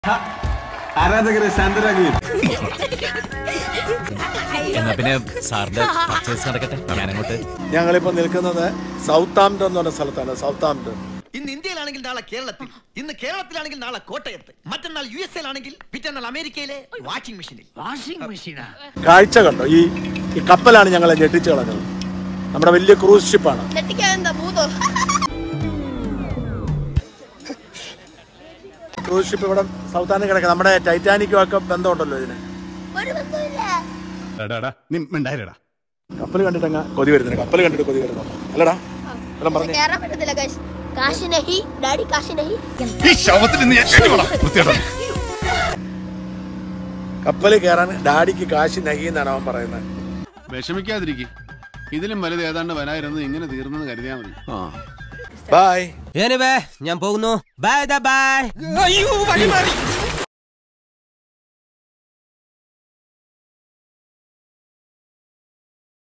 ആരാധകരെ ശാന്തരാകുകയും എന്നാ പിന്നെ സാറിന്റെ പർച്ചേസ് നടക്കട്ടെ ഞാനങ്ങോട്ട് ഞങ്ങളിപ്പോ നിൽക്കുന്നത് സൗത്ത് ആംപ്ടൺ എന്ന് പറഞ്ഞ സ്ഥലത്താണ് സൗത്ത് ആംപ്ടൺ ഇന്ന് ഇന്ത്യയിലാണെങ്കിൽ നാളെ കേരളത്തിൽ ഇന്ന് കേരളത്തിലാണെങ്കിൽ നാളെ കോട്ടയത്ത് മറ്റന്നാൾ യു എസ് എയിലാണെങ്കിൽ പിറ്റന്നാൾ അമേരിക്കയിലെ വാഷിംഗ് മെഷീനിൽ വാഷിംഗ് മെഷീനാ കാഴ്ച കണ്ടോ ഈ ഈ കപ്പലാണ് ഞങ്ങളെ ഞെട്ടിച്ചു കളഞ്ഞത് നമ്മുടെ വലിയ ക്രൂസ് ഷിപ്പാണ് നെറ്റിക്കാനെന്താ ഭൂതോ ക്രൂസ് ഷിപ്പ് ഇവിടെ സൗത്ത് ആംപ്ടൺ കിടക്കുക നമ്മുടെ ടൈറ്റാനിക്കും ഒക്കെ ബന്ധമുണ്ടല്ലോ ഇതിന് ഒരു ബന്ധമില്ല നീ മിണ്ടായിരടാ കപ്പൽ കണ്ടിട്ടങ്ങ് കൊതി വരുന്നു കപ്പൽ കണ്ടിട്ട് കൊതി വരുന്നു അല്ലടാ എല്ലാം പറഞ്ഞു കേറാൻ പറ്റത്തില്ല കാശ് കാശ് നഹി ഡാഡി കാശ് നഹി ഈ ശവത്തിൽ നിന്ന് ഞാൻ കേട്ടുകൊള്ളാം. വൃത്തികെട്ടവൻ. കപ്പൽ കയറാൻ ഡാഡിക്ക് കാശ് നഹി എന്നാണ് അവൻ പറയുന്നത് വിഷമിക്കാതിരിക്കും ഇതിലും വലുത് ഏതാണ്ട് വരായിരുന്നത് ഇങ്ങനെ തീർന്നെന്ന് കരുതിയാൽ മതി ബായ് ഞാൻ പോകുന്നു ബൈ ബൈ അയ്യോ വഴി മാറി